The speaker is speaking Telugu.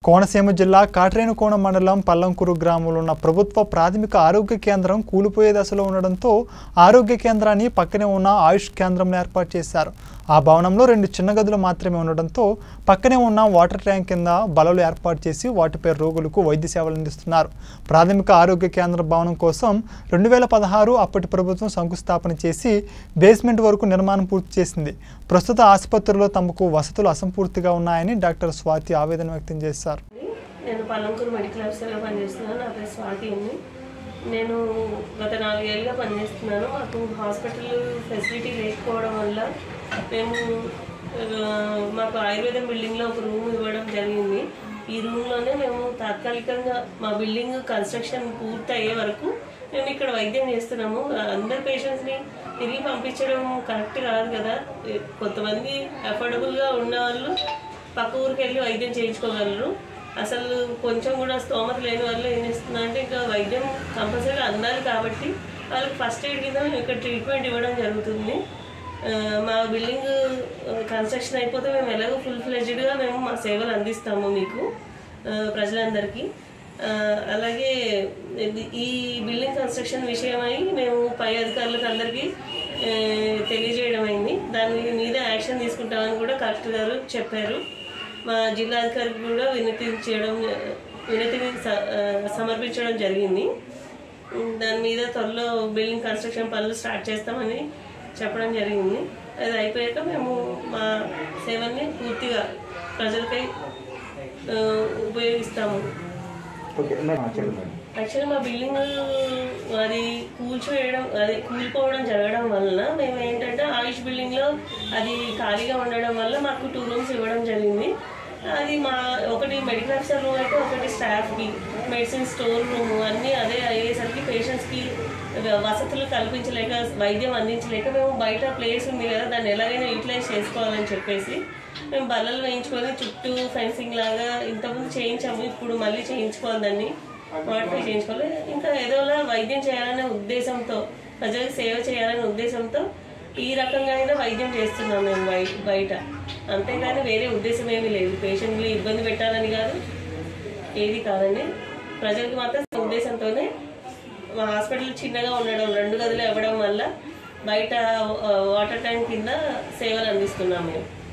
కోనసీమ జిల్లా కాట్రేనుకోణ మండలం పల్లంకూరు గ్రామంలో ఉన్న ప్రభుత్వ ప్రాథమిక ఆరోగ్య కేంద్రం కూలిపోయే దశలో ఉండడంతో ఆరోగ్య కేంద్రాన్ని పక్కనే ఉన్న ఆయుష్ కేంద్రంలో ఏర్పాటు చేశారు ఆ భవనంలో రెండు చిన్న గదులు మాత్రమే ఉండడంతో పక్కనే ఉన్న వాటర్ ట్యాంక్ కింద బలలు ఏర్పాటు చేసి వాటిపై రోగులకు వైద్య సేవలు అందిస్తున్నారు ప్రాథమిక ఆరోగ్య కేంద్ర భవనం కోసం రెండు వేల పదహారు అప్పటి ప్రభుత్వం శంకుస్థాపన చేసి బేస్మెంట్ వరకు నిర్మాణం పూర్తి చేసింది ప్రస్తుత ఆసుపత్రిలో తమకు వసతులు అసంపూర్తిగా ఉన్నాయని డాక్టర్ స్వాతి ఆవేదన వ్యక్తం చేశారు నేను పలంకూరు మెడికల్ ఆఫీసర్గా పనిచేస్తున్నాను నా పేరు స్వాతి అండి నేను గత నాలుగేళ్ళుగా పనిచేస్తున్నాను మాకు హాస్పిటల్ ఫెసిలిటీ లేకపోవడం వల్ల మేము ఆ, మాకు ఆయుర్వేదం బిల్డింగ్లో ఒక రూమ్ ఇవ్వడం జరిగింది ఈ రూమ్లోనే మేము తాత్కాలికంగా మా బిల్డింగ్ కన్స్ట్రక్షన్ పూర్తి అయ్యే వరకు మేము ఇక్కడ వైద్యం చేస్తున్నాము అందరు పేషెంట్స్ని తిరిగి పంపించడం కరెక్ట్ కాదు కదా కొంతమంది అఫోర్డబుల్గా ఉన్న వాళ్ళు పక్క ఊరికి వెళ్ళి వైద్యం చేయించుకోగలరు అసలు కొంచెం కూడా స్తోమత లేని వాళ్ళు ఏం చేస్తుందంటే ఇంకా వైద్యం కంపల్సరీ అందాలి కాబట్టి వాళ్ళకి ఫస్ట్ ఎయిడ్ కింద మేము ఇక్కడ ట్రీట్మెంట్ ఇవ్వడం జరుగుతుంది ఆ, మా బిల్డింగ్ కన్స్ట్రక్షన్ అయిపోతే మేము ఎలాగో ఫుల్ ఫ్లెజ్డ్గా మేము మా సేవలు అందిస్తాము మీకు ఆ, ప్రజలందరికీ ఆ, అలాగే ఇది- ఈ బిల్డింగ్ కన్స్ట్రక్షన్ విషయమై మేము పై అధికారులకు అందరికీ ఆ, తెలియజేయడం అయింది దాని మీద యాక్షన్ తీసుకుంటామని కూడా కలెక్టర్ గారు చెప్పారు మా జిల్లా అధికారికి కూడా వినతి చేయడం వినతిని స- ఆ, సమర్పించడం జరిగింది ఉమ్, దాని మీద త్వరలో బిల్డింగ్ కన్స్ట్రక్షన్ పనులు స్టార్ట్ చేస్తామని చెప్పడం జరిగింది అది అయిపోయాక మేము మా సేవల్ని పూర్తిగా ప్రజలకై ఆ, ఉపయోగిస్తాము ఓకే మేడం చెప్పండి మేడం యాక్చువల్లీ మా బిల్డింగ్ అది కూల్చివేయడం అది కూలిపోవడం జరగడం వలన మేము ఏంటంటే ఆయుష్ బిల్డింగ్లో అది ఖాళీగా ఉండడం వల్ల మాకు టూ రూమ్స్ ఇవ్వడం జరిగింది అది మా ఒకటి మెడికల్ ఆఫీసర్ రూమ్ అయితే ఒకటి స్టాఫ్కి మెడిసిన్ స్టోర్ రూమ్ అన్నీ అదే అయ్యేసరికి పేషెంట్స్కి వసతులు కల్పించలేక వైద్యం అందించలేక మేము బయట ప్లేస్ ఉంది కదా దాన్ని ఎలాగైనా యూటిలైజ్ చేసుకోవాలని చెప్పేసి మేము బల్లలు వేయించుకొని చుట్టూ ఫెన్సింగ్ లాగా ఇంతకుముందు చేయించాము ఇప్పుడు మళ్ళీ చేయించుకోవాలి దాన్ని మోడిఫై చేయించుకోవాలి ఇంకా ఏదోలా వైద్యం చేయాలనే ఉద్దేశంతో ప్రజలకు సేవ చేయాలనే ఉద్దేశంతో ఈ రకంగా అయినా వైద్యం చేస్తున్నాం మేము బయట బయట అంతేగాని వేరే ఉద్దేశం ఏమీ లేదు పేషెంట్లు ఇబ్బంది పెట్టాలని కాదు ఏది కాదండి ప్రజలకు మాత్రం ఉద్దేశంతోనే మా హాస్పిటల్ చిన్నగా ఉండడం రెండు గదులు ఇవ్వడం వల్ల బయట ఆ, వాటర్ ట్యాంక్ కింద సేవలు అందిస్తున్నాం మేము